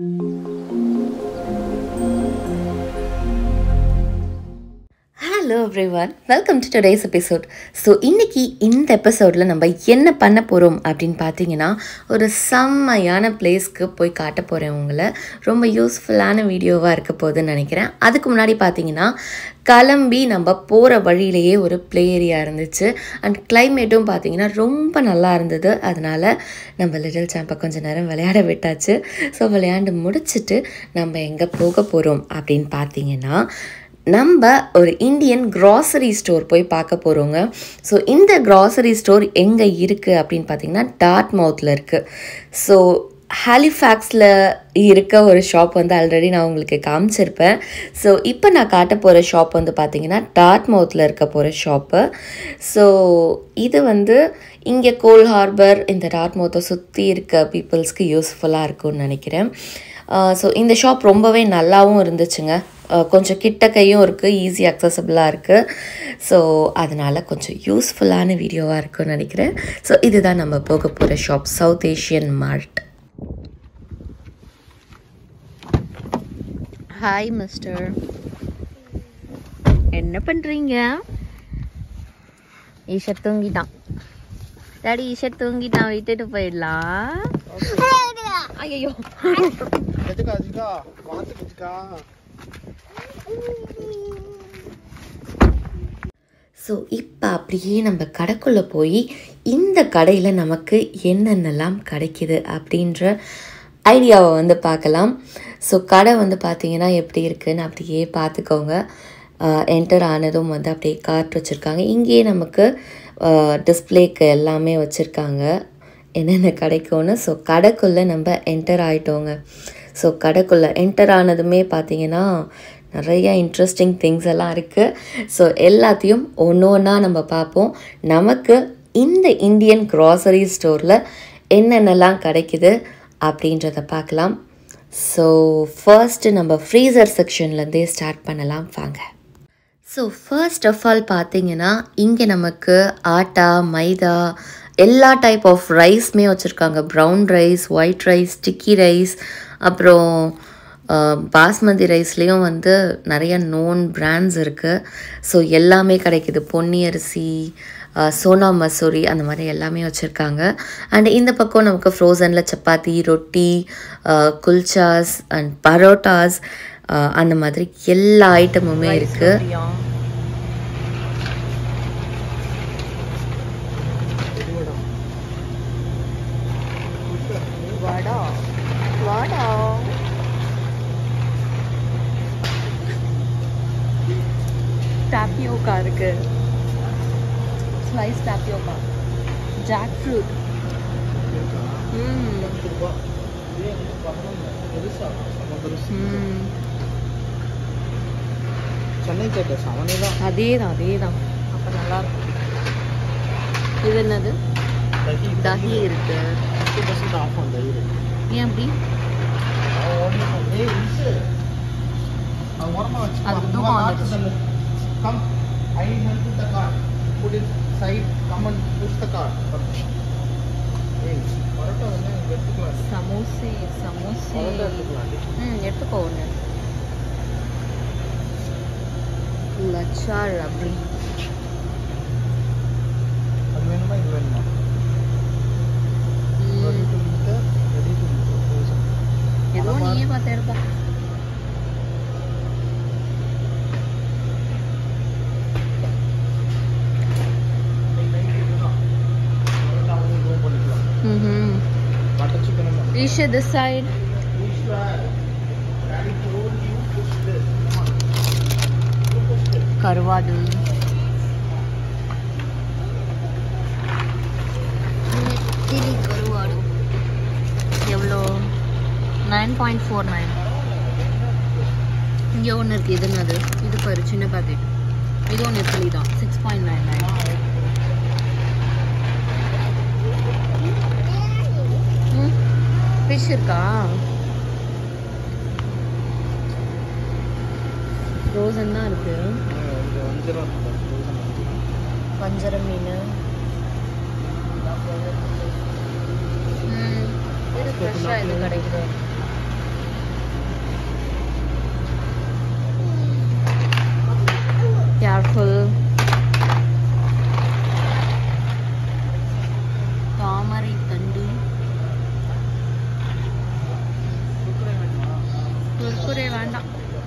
Hello everyone welcome to today's episode so இன்றைக்கி இந்த எபிசோடில் நம்ம என்ன பண்ண போகிறோம் அப்படின்னு பார்த்தீங்கன்னா ஒரு செம்மையான பிளேஸ்க்கு போய் காட்ட போகிறேன் உங்களை ரொம்ப யூஸ்ஃபுல்லான வீடியோவாக இருக்க போகுதுன்னு நினைக்கிறேன் அதுக்கு முன்னாடி பார்த்தீங்கன்னா கிளம்பி நம்ம போகிற வழியிலேயே ஒரு ப்ளே ஏரியா இருந்துச்சு அண்ட் கிளைமேட்டும் பார்த்தீங்கன்னா ரொம்ப நல்லா இருந்தது அதனால் நம்ம லிட்டில் சாம்பை கொஞ்ச நேரம் விளையாட விட்டாச்சு ஸோ விளையாண்டு முடிச்சுட்டு நம்ம எங்கே போக போகிறோம் அப்படின்னு பார்த்தீங்கன்னா நம்ம ஒரு இந்தியன் கிராசரி ஸ்டோர் போய் பார்க்க போகிறோங்க ஸோ இந்த கிராசரி ஸ்டோர் எங்கே இருக்குது அப்படின்னு பார்த்தீங்கன்னா டார்ட் மவுத்தில் இருக்குது ஸோ ஹாலிஃபேக்ஸில் இருக்க ஒரு ஷாப் வந்து ஆல்ரெடி நான் உங்களுக்கு காமிச்சிருப்பேன் ஸோ இப்போ நான் காட்ட போகிற ஷாப் வந்து பார்த்தீங்கன்னா டார்ட் மவுத்தில் இருக்க போகிற ஷாப்பு ஸோ இது வந்து இங்கே கோல் ஹார்பர் இந்த டார்ட் மவுத்தை சுற்றி இருக்க பீப்புள்ஸ்க்கு யூஸ்ஃபுல்லாக இருக்கும்னு நினைக்கிறேன் ஸோ இந்த ஷாப் ரொம்பவே நல்லாவும் இருந்துச்சுங்க அஹ் கொஞ்சம் கிட்டக்கையும் இருக்குது ஈஸி அக்சசபிளாக இருக்குது ஸோ அதனால் கொஞ்சம் யூஸ்ஃபுல்லான வீடியோவாக இருக்கும்னு நினைக்கிறேன் ஸோ இதுதான் நம்ம போக போகிற shop south Asian mart hi mister என்ன பண்ணுறீங்க ஈஷர் தூங்கிட்டான் டாடி ஈஷர் தூங்கிட்டான் விட்டுட்டு போயிடலாம் ஐயோ கஜிகா கஜிகா வாத்து கஜிகா ஸோ இப்போ அப்படியே நம்ம கடைக்குள்ளே போய் இந்த கடையில் நமக்கு என்னென்னலாம் கிடைக்குது அப்படின்ற ஐடியாவை வந்து பார்க்கலாம் ஸோ கடை வந்து பார்த்தீங்கன்னா எப்படி இருக்குன்னு அப்படியே பார்த்துக்கோங்க என்டர் ஆனதும் வந்து அப்படியே கார்ட் வச்சுருக்காங்க இங்கேயே நமக்கு டிஸ்பிளேக்கு எல்லாமே வச்சுருக்காங்க என்னென்ன கிடைக்கும்னு ஸோ கடைக்குள்ளே நம்ம என்டர் ஆகிட்டோங்க ஸோ கடைக்குள்ளே என்டர் ஆனதுமே பார்த்தீங்கன்னா நிறைய இன்ட்ரெஸ்டிங் திங்ஸ் எல்லாம் இருக்குது ஸோ எல்லாத்தையும் ஒன்று ஒன்றா நம்ம பார்ப்போம் நமக்கு இந்த இந்தியன் க்ராசரி ஸ்டோரில் என்னென்னலாம் கிடைக்குது அப்படின்றத பார்க்கலாம் ஸோ ஃபர்ஸ்ட்டு நம்ம ஃப்ரீசர் செக்ஷன்லேருந்தே ஸ்டார்ட் பண்ணலாம் வாங்க ஸோ ஃபர்ஸ்ட் ஆஃப் ஆல் பார்த்தீங்கன்னா இங்கே நமக்கு ஆட்டா மைதா எல்லா டைப் ஆஃப் ரைஸ்மே வச்சுருக்காங்க brown rice white rice sticky rice அப்புறம் பாஸ்மதி ரைஸ்லேயும் வந்து நிறைய நோன் பிராண்ட்ஸ் இருக்குது ஸோ எல்லாமே கிடைக்குது பொன்னி அரிசி சோனா மசூரி அந்த மாதிரி எல்லாமே வச்சுருக்காங்க அண்ட் இந்த பக்கம் நமக்கு ஃப்ரோசனில் சப்பாத்தி ரொட்டி குல்ச்சாஸ் அண்ட் பரோட்டாஸ் அந்த மாதிரி எல்லா ஐட்டமுமே இருக்குது வடா வடா டாப்பியோக்கா இருக்கு ஸ்லைஸ் டாப்பியோக்கா ஜாக் ஃப்ரூட் ம் ம் சென்னை தேட்டர்ஸ் அவனே தான் அதே தான் அதே தான் அப்போ நல்லா இருக்கும் இது என்னது தஹி இருக்கு ஃபிஃப்டி பர்சன்ட் ஆஃப் அந்த இது ஏன் அப்படி ஏய் இன்சு அது ஓரமா வச்சு அது தூக்கம் வந்துடுச்சு. Come I help the car put it side come and push the car ஏய் பரோட்டா வந்து எனக்கு எடுத்துக்கலாம் சமோசே சமோசே பரோட்டா எடுத்துக்கலாம் ம் எடுத்துக்கோ ஒன்று லச்சா ரபடி அது வேணுமா இது வேணுமா ready to meet ready to meet ஏதோ நீயே பார்த்து எடுப்பா ம் butter chicken Esha this side கருவாடு நெத்திலி கருவாடு எவ்வளோ நைன் பாயிண்ட் ஃபோர் நைன் இங்கே ஒன்று இருக்குது இது என்னது இது பாரு சின்ன பாக்கெட் இது ஒன்று நெத்திலி தான் six point nine nine fish இருக்கா ஃப்ரோசன் தான் இருக்கு வஞ்சர மீன் ம் இது ஃப்ரெஷ்ஷாக இது கிடைக்குது சரி வேண்டாம்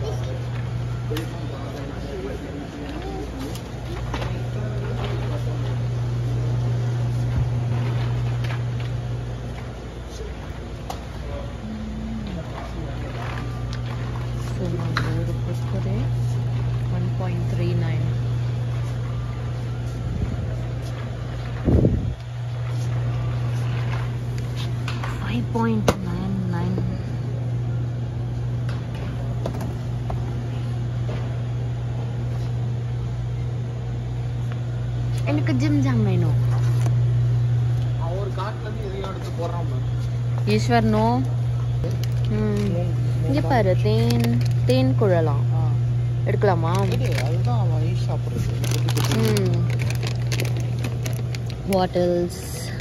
ஸோ நாங்கள் ஒரு Kurkure one point three nine five point nine nine எனக்கு ஜிம் ஜாம் வேணும் அவன் ஒரு காட்டுல இருந்து எதையும் எடுத்து போடுறான் பாரு. ஈஸ்வர் நோ இங்கே பாரு தேன் தேன் குழலாம் ஆ. எடுக்கலாமா சரி, அதுதான் அவன் ஈ சாப்பிடுறது குட்டி குட்டி. ம் பாட்டில்ஸ்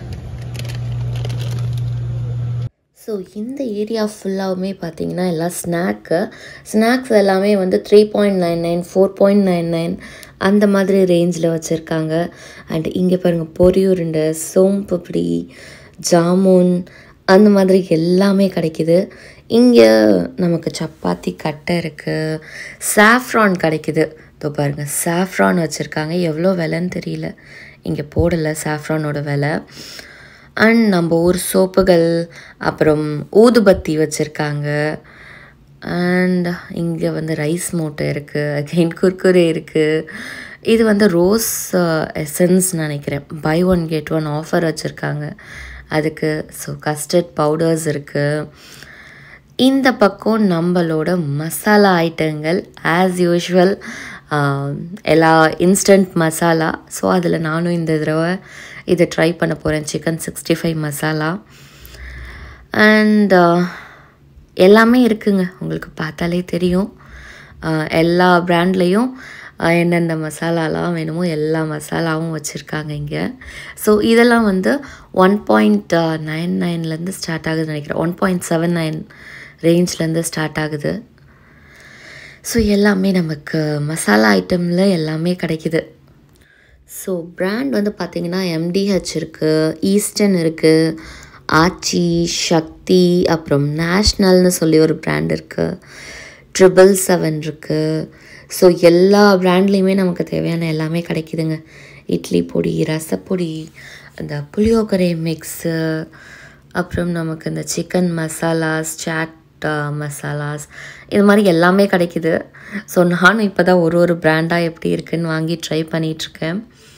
ஸோ இந்த ஏரியா ஃபுல்லாகவுமே பார்த்தீங்கன்னா எல்லாம் ஸ்நாக்கு ஸ்நாக்ஸ் எல்லாமே வந்து three point nine nine four point nine nine அந்த மாதிரி ரேஞ்சில் வச்சுருக்காங்க அண்ட் இங்கே பாருங்கள் பொரியுருண்டை சோம்பப்படி ஜாமுன் அந்த மாதிரி எல்லாமே கிடைக்குது இங்கே நமக்கு சப்பாத்தி கட்டை இருக்குது சாஃப்ரான் கிடைக்குது இதோ பாருங்கள் சாஃப்ரான் வச்சுருக்காங்க எவ்வளோ விலைன்னு தெரியல இங்கே போடலை சாஃப்ரானோட விலை அண்ட் நம்ம ஊர் சோப்புகள் அப்புறம் ஊதுபத்தி வச்சுருக்காங்க அண்ட் இங்கே வந்து ரைஸ் மூட்டை இருக்குது அகெயின் குர்குரே இருக்குது இது வந்து ரோஸ் எசன்ஸ் நினைக்கிறேன் buy one get one offer வச்சுருக்காங்க அதுக்கு ஸோ கஸ்டர்ட் பவுடர்ஸ் இருக்குது இந்த பக்கம் நம்மளோட மசாலா ஐட்டங்கள் ஆஸ் யூஷுவல் எல்லா இன்ஸ்டன்ட் மசாலா ஸோ அதில் நானும் இந்த தடவை இதை ட்ரை பண்ண போகிறேன் chicken sixty five masala and எல்லாமே இருக்குங்க உங்களுக்கு பார்த்தாலே தெரியும் ஆஹ் எல்லா ப்ராண்ட்லேயும் எந்தெந்த மசாலாலாம் வேணுமோ எல்லா மசாலாவும் வச்சுருக்காங்க இங்கே ஸோ இதெல்லாம் வந்து ஒன் பாயிண்ட் நைன் நைன்லேருந்து ஸ்டார்ட் ஆகுதுன்னு நினைக்கிறேன் ஒன் பாயிண்ட் செவன் நைன் ரேஞ்ச்லேருந்து ஸ்டார்ட் ஆகுது ஸோ எல்லாமே நமக்கு மசாலா ஐட்டமில் எல்லாமே கிடைக்குது ஸோ பிராண்ட் வந்து பார்த்திங்கன்னா எம்டிஹெச் இருக்குது ஈஸ்டர்ன் இருக்குது ஆச்சி சக்தி அப்புறம் நேஷ்னல்னு சொல்லி ஒரு பிராண்ட் இருக்குது ட்ரிபிள் செவன் இருக்குது ஸோ எல்லா பிராண்ட்லேயுமே நமக்கு தேவையான எல்லாமே கிடைக்குதுங்க இட்லி பொடி ரசப்பொடி அந்த புளியோகரை மிக்ஸு அப்புறம் நமக்கு இந்த சிக்கன் மசாலாஸ் சாட் மசாலாஸ் இது மாதிரி எல்லாமே கிடைக்குது ஸோ நானும் இப்போ தான் ஒரு ஒரு பிராண்டாக எப்படி இருக்குன்னு வாங்கி ட்ரை பண்ணிகிட்ருக்கேன்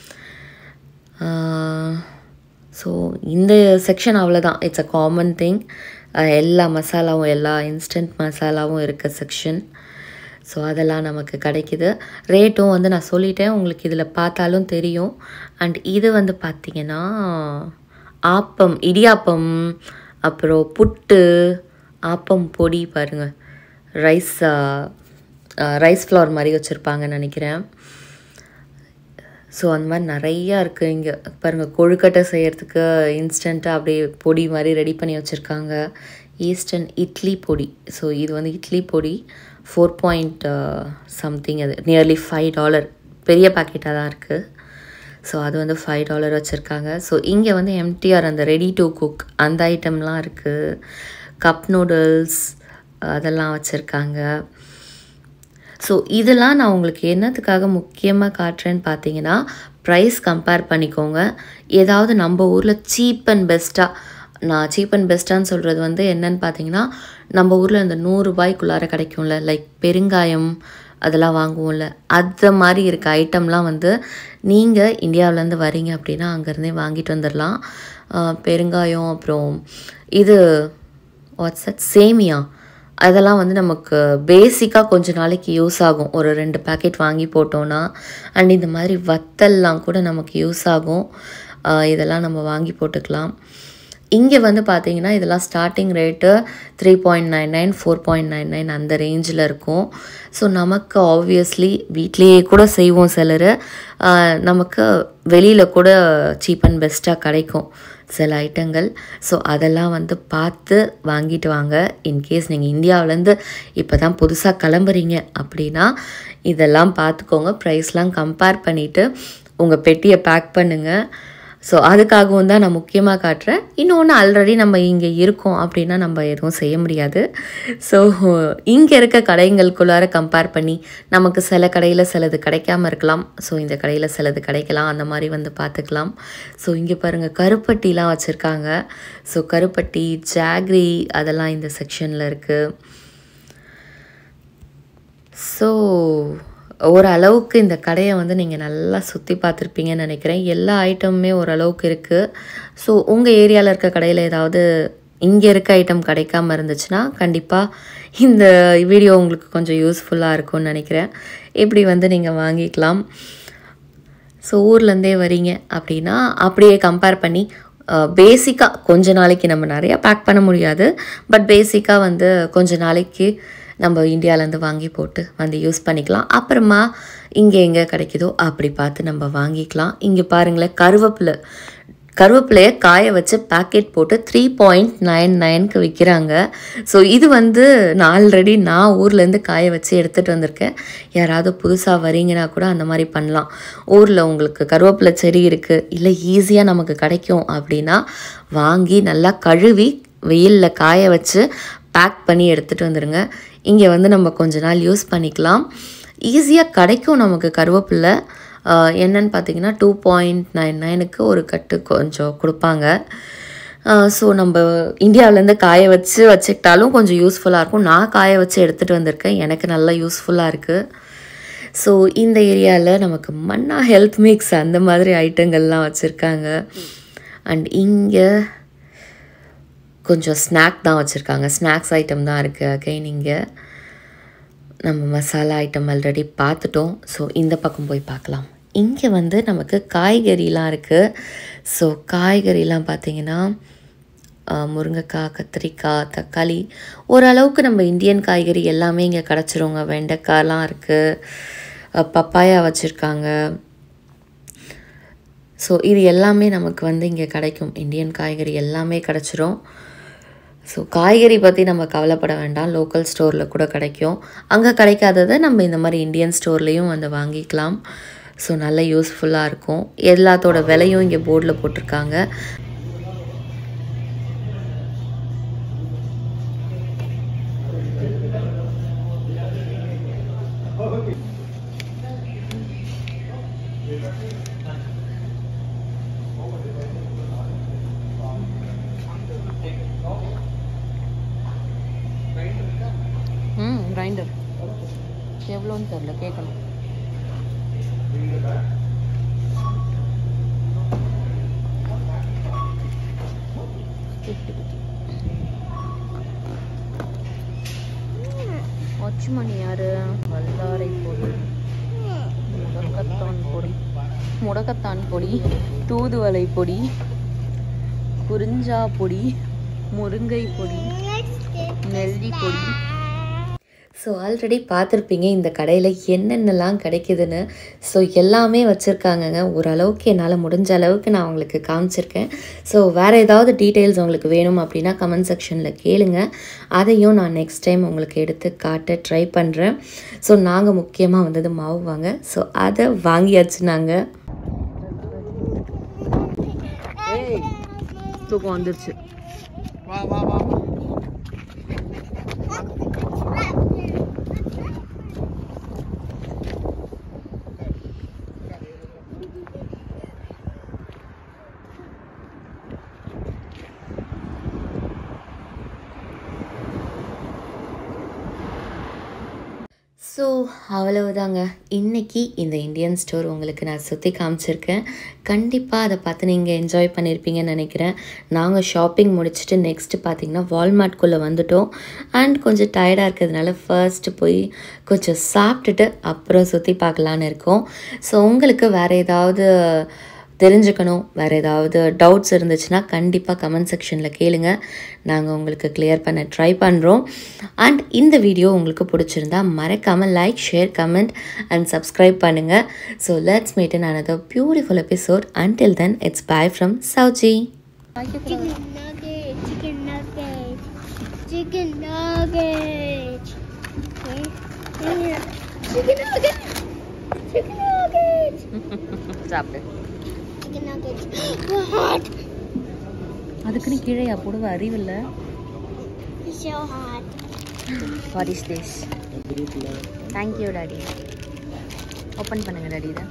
ஸோ இந்த செக்ஷன் அவ்வளோதான் இட்ஸ் அ காமன் திங் எல்லா மசாலாவும் எல்லா இன்ஸ்டன்ட் மசாலாவும் இருக்க செக்ஷன் ஸோ அதெல்லாம் நமக்கு கிடைக்குது ரேட்டும் வந்து நான் சொல்லிட்டேன் உங்களுக்கு இதில் பார்த்தாலும் தெரியும் அண்ட் இது வந்து பார்த்திங்கன்னா ஆப்பம் இடியாப்பம் அப்புறம் புட்டு ஆப்பம் பொடி பாருங்கள் ரைஸ் ரைஸ் ஃப்ளவர் மாதிரி வச்சுருப்பாங்கன்னு நினைக்கிறேன் ஸோ அந்த மாதிரி நிறையா இருக்குது இங்கே பாருங்கள் கொழுக்கட்டை செய்கிறதுக்கு இன்ஸ்டண்ட்டாக அப்படியே பொடி மாதிரி ரெடி பண்ணி வச்சுருக்காங்க ஈஸ்டர்ன் இட்லி பொடி ஸோ இது வந்து இட்லி பொடி ஃபோர் பாயிண்ட் சம்திங் அது நியர்லி ஃபைவ் டாலர் பெரிய பாக்கெட்டாக தான் இருக்குது ஸோ அது வந்து ஃபைவ் டாலர் வச்சுருக்காங்க ஸோ இங்கே வந்து எம்டிஆர் அந்த ரெடி டு குக் அந்த ஐட்டம்லாம் இருக்குது கப் நூடுல்ஸ் அதெல்லாம் வச்சுருக்காங்க ஸோ இதெல்லாம் நான் உங்களுக்கு என்னத்துக்காக முக்கியமாக காட்டுறேன்னு பார்த்தீங்கன்னா ப்ரைஸ் கம்பேர் பண்ணிக்கோங்க ஏதாவது நம்ம ஊரில் சீப் அண்ட் பெஸ்ட்டாக நான் சீப் அண்ட் பெஸ்ட்டான்னு சொல்கிறது வந்து என்னன்னு பார்த்தீங்கன்னா நம்ம ஊரில் இந்த நூறுரூபாய்க்குள்ளார கிடைக்கும்ல லைக் பெருங்காயம் அதெல்லாம் வாங்குவோம்ல அந்த மாதிரி இருக்க ஐட்டம்லாம் வந்து நீங்கள் இந்தியாவிலேருந்து வரீங்க அப்படின்னா அங்கேருந்தே வாங்கிட்டு வந்துடலாம் ஆஹ் பெருங்காயம் அப்புறம் இது வாட்ஸ் தட் சேமியா அதெல்லாம் வந்து நமக்கு பேசிக்காக கொஞ்ச நாளைக்கு யூஸ் ஆகும் ஒரு ரெண்டு பேக்கெட் வாங்கி போட்டோன்னா அண்ட் இந்த மாதிரி வத்தல்லாம் கூட நமக்கு யூஸ் ஆகும் ஆஹ் இதெல்லாம் நம்ம வாங்கி போட்டுக்கலாம் இங்கே வந்து பார்த்தீங்கன்னா இதெல்லாம் starting rate three point nine nine four point nine nine அந்த ரேஞ்சில் இருக்கும் ஸோ நமக்கு ஆப்வியஸ்லி வீட்லேயே கூட செய்வோம் சிலர் நமக்கு வெளியில் கூட சீப் அண்ட் பெஸ்ட்டாக கிடைக்கும் சில ஐட்டங்கள் ஸோ அதெல்லாம் வந்து பார்த்து வாங்கிட்டு வாங்க இன்கேஸ் நீங்கள் இந்தியாவிலேருந்து இப்போ தான் புதுசாக கிளம்புறீங்க அப்படின்னா இதெல்லாம் பார்த்துக்கோங்க ப்ரைஸ்லாம் கம்பேர் பண்ணிவிட்டு உங்கள் பெட்டியை பேக் பண்ணுங்கள் ஸோ அதுக்காகவும் தான் நான் முக்கியமாக காட்டுறேன் இன்னொன்று ஆல்ரெடி நம்ம இங்கே இருக்கோம் அப்படின்னா நம்ம எதுவும் செய்ய முடியாது ஸோ இங்கே இருக்க கடைங்களுக்குள்ளார கம்பேர் பண்ணி நமக்கு சில கடையில் சிலது கிடைக்காம இருக்கலாம் ஸோ இந்த கடையில் சிலது கிடைக்கலாம் அந்த மாதிரி வந்து பார்த்துக்கலாம் ஸோ இங்கே பாருங்கள் கருப்பட்டிலாம் வச்சுருக்காங்க ஸோ கருப்பட்டி ஜாக்ரி அதெல்லாம் இந்த செக்ஷனில் இருக்குது ஸோ ஓரளவுக்கு இந்த கடையை வந்து நீங்கள் நல்லா சுற்றி பார்த்துருப்பீங்கன்னு நினைக்கிறேன் எல்லா ஐட்டமுமே ஓரளவுக்கு இருக்குது ஸோ உங்கள் ஏரியாவில் இருக்க கடையில் ஏதாவது இங்கே இருக்க ஐட்டம் கிடைக்காம இருந்துச்சுன்னா கண்டிப்பாக இந்த வீடியோ உங்களுக்கு கொஞ்சம் யூஸ்ஃபுல்லாக இருக்கும்னு நினைக்கிறேன் இப்படி வந்து நீங்கள் வாங்கிக்கலாம் ஸோ ஊர்லேருந்தே வரீங்க அப்படின்னா அப்படியே கம்பேர் பண்ணி பேசிக்காக கொஞ்ச நாளைக்கு நம்ம நிறையா பேக் பண்ண முடியாது பட் பேசிக்காக வந்து கொஞ்ச நாளைக்கு நம்ம இந்தியாவிலேருந்து வாங்கி போட்டு வந்து யூஸ் பண்ணிக்கலாம் அப்புறமா இங்கே எங்கே கிடைக்குதோ அப்படி பார்த்து நம்ம வாங்கிக்கலாம் இங்கே பாருங்களேன் கருவேப்பிலை கருவேப்பிலையை காய வச்சு பேக்கெட் போட்டு த்ரீ பாயிண்ட் நைன் நைனுக்கு விற்கிறாங்க ஸோ இது வந்து நான் ஆல்ரெடி நான் ஊர்லேருந்து காய வச்சு எடுத்துகிட்டு வந்திருக்கேன் யாராவது புதுசாக வரீங்கன்னா கூட அந்த மாதிரி பண்ணலாம் ஊரில் உங்களுக்கு கருவேப்பிலை செடி இருக்குது இல்லை ஈஸியாக நமக்கு கிடைக்கும் அப்படின்னா வாங்கி நல்லா கழுவி வெயிலில் காய வச்சு பேக் பண்ணி எடுத்துகிட்டு வந்துடுங்க இங்கே வந்து நம்ம கொஞ்ச நாள் யூஸ் பண்ணிக்கலாம் ஈஸியாக கிடைக்கும் நமக்கு கருவேப்பிலை ஆஹ் என்னன்னு பார்த்தீங்கன்னா டூ பாயிண்ட் நைன் நைனுக்கு ஒரு கட்டு கொஞ்சம் கொடுப்பாங்க ஸோ நம்ம இந்தியாவிலேருந்து காய வச்சு வச்சுக்கிட்டாலும் கொஞ்சம் யூஸ்ஃபுல்லாக இருக்கும் நான் காய வச்சு எடுத்துகிட்டு வந்திருக்கேன் எனக்கு நல்லா யூஸ்ஃபுல்லாக இருக்குது ஸோ இந்த ஏரியாவில் நமக்கு மன்னா ஹெல்த் மிக்ஸ் அந்த மாதிரி ஐட்டங்கள்லாம் வச்சுருக்காங்க அண்ட் இங்கே கொஞ்சம் ஸ்நாக் தான் வச்சுருக்காங்க ஸ்நாக்ஸ் ஐட்டம் தான் இருக்குது அகைன் இங்கே நம்ம மசாலா ஐட்டம் ஆல்ரெடி பார்த்துட்டோம் ஸோ இந்த பக்கம் போய் பார்க்கலாம் இங்கே வந்து நமக்கு காய்கறிலாம் இருக்குது ஸோ காய்கறிலாம் பார்த்தீங்கன்னா ஆஹ், முருங்கைக்காய் கத்திரிக்காய் தக்காளி ஓரளவுக்கு நம்ம இந்தியன் காய்கறி எல்லாமே இங்கே கிடச்சிருங்க வெண்டைக்காய்லாம் இருக்குது பப்பாயா வச்சுருக்காங்க ஸோ இது எல்லாமே நமக்கு வந்து இங்கே கிடைக்கும் இந்தியன் காய்கறி எல்லாமே கிடச்சிரும் ஸோ காய்கறி பற்றி நம்ம கவலைப்பட வேண்டாம் லோக்கல் ஸ்டோரில் கூட கிடைக்கும் அங்கே கிடைக்காததை நம்ம இந்த மாதிரி இந்தியன் ஸ்டோர்லேயும் வந்து வாங்கிக்கலாம் ஸோ நல்ல யூஸ்ஃபுல்லாக இருக்கும் எல்லாத்தோட விலையும் இங்கே போர்டில் போட்டிருக்காங்க ம் கிரைண்டர் எவ்வளோன்னு தெரில கேட்கணும் ஒச்சுமணி யாரு வல்லாரை பொடி முடக்கத்தான் பொடி முடக்கத்தான் பொடி தூதுவளை பொடி குறிஞ்சா பொடி முருங்கை பொடி நெல்லி பொடி ஸோ ஆல்ரெடி பார்த்துருப்பீங்க இந்த கடையில் என்னென்னலாம் கிடைக்குதுன்னு ஸோ எல்லாமே வச்சுருக்காங்கங்க ஓரளவுக்கு என்னால் முடிஞ்ச அளவுக்கு நான் உங்களுக்கு காமிச்சிருக்கேன் ஸோ வேறு ஏதாவது டீட்டெயில்ஸ் உங்களுக்கு வேணும் அப்படின்னா கமெண்ட் செக்ஷனில் கேளுங்க அதையும் நான் நெக்ஸ்ட் டைம் உங்களுக்கு எடுத்து காட்ட ட்ரை பண்ணுறேன் ஸோ நாங்கள் முக்கியமாக வந்தது மாவு வாங்க ஸோ அதை வாங்கியாச்சு நாங்கள் தூக்கம் வந்துருச்சு வா வா வா ஸோ அவ்வளவுதாங்க இன்னைக்கு இந்த இந்தியன் ஸ்டோர் உங்களுக்கு நான் சுற்றி காமிச்சிருக்கேன் கண்டிப்பாக அதை பார்த்து நீங்கள் என்ஜாய் பண்ணியிருப்பீங்கன்னு நினைக்கிறேன் நாங்கள் ஷாப்பிங் முடிச்சுட்டு நெக்ஸ்ட்டு பார்த்தீங்கன்னா வால்மார்ட்குள்ளே வந்துட்டோம் அண்ட் கொஞ்சம் டயர்டாக இருக்கிறதுனால ஃபர்ஸ்ட்டு போய் கொஞ்சம் சாப்பிட்டுட்டு அப்புறம் சுற்றி பார்க்கலான்னு இருக்கோம் ஸோ உங்களுக்கு வேறு ஏதாவது தெரிஞ்சுக்கணும் வேறு ஏதாவது டவுட்ஸ் இருந்துச்சுன்னா கண்டிப்பாக கமெண்ட் செக்ஷனில் கேளுங்க நாங்கள் உங்களுக்கு கிளியர் பண்ண ட்ரை பண்ணுறோம் அண்ட் இந்த வீடியோ உங்களுக்கு பிடிச்சிருந்தா மறக்காமல் like share comment and subscribe பண்ணுங்கள் so let's meet in another beautiful episode until then it's bye from Sowji Chicken nugget, chicken nugget, chicken nugget. Okay. Chicken nugget, chicken nugget. சாப்பிடு chicken nuggets. hot. அதுக்குன்னு கீழேயா போடுவ அறிவில்ல It's so hot. What is this thank you daddy open பண்ணுங்க daddy இதை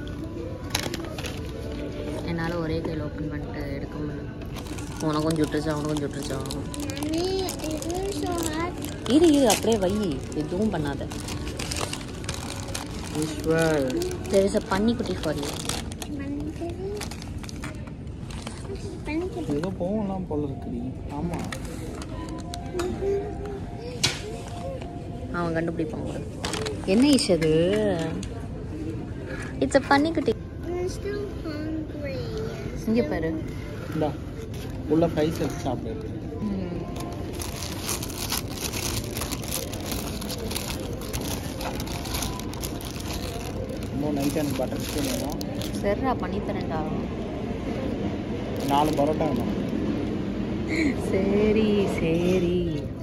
என்னால் ஒரே கையில் ஓப்பன் பண்ணிட்டு எடுக்க முடியல உனக்கும் சுட்டுச்சா உனக்கும் சுட்டுச்சா Mommy, it was so hot. இரு இரு அப்படியே வை எதுவும் பண்ணாத ஈஸ்வர் தெர் இஸ் அ பன்னிக்குட்டி ஃபார் யூ Pancake. Pancake. ஏதோ போகலாம் போல இருக்குடி ஆமா அவன் கண்டுபிடிப்பான் கூட என்ன இஷ் அது இட்ஸ் அ பன்னிக்குட்டி I'm still hungry. இங்கே பாரு இந்தா உள்ள ஃப்ரைஸ் எடுத்து சாப்பிடு இன்னும் நைட் எனக்கு பட்டர் சிக்கன் வேணும் சரிடா பண்ணி தரேன்டா நாலு பரோட்டா வேணும் சரி சரி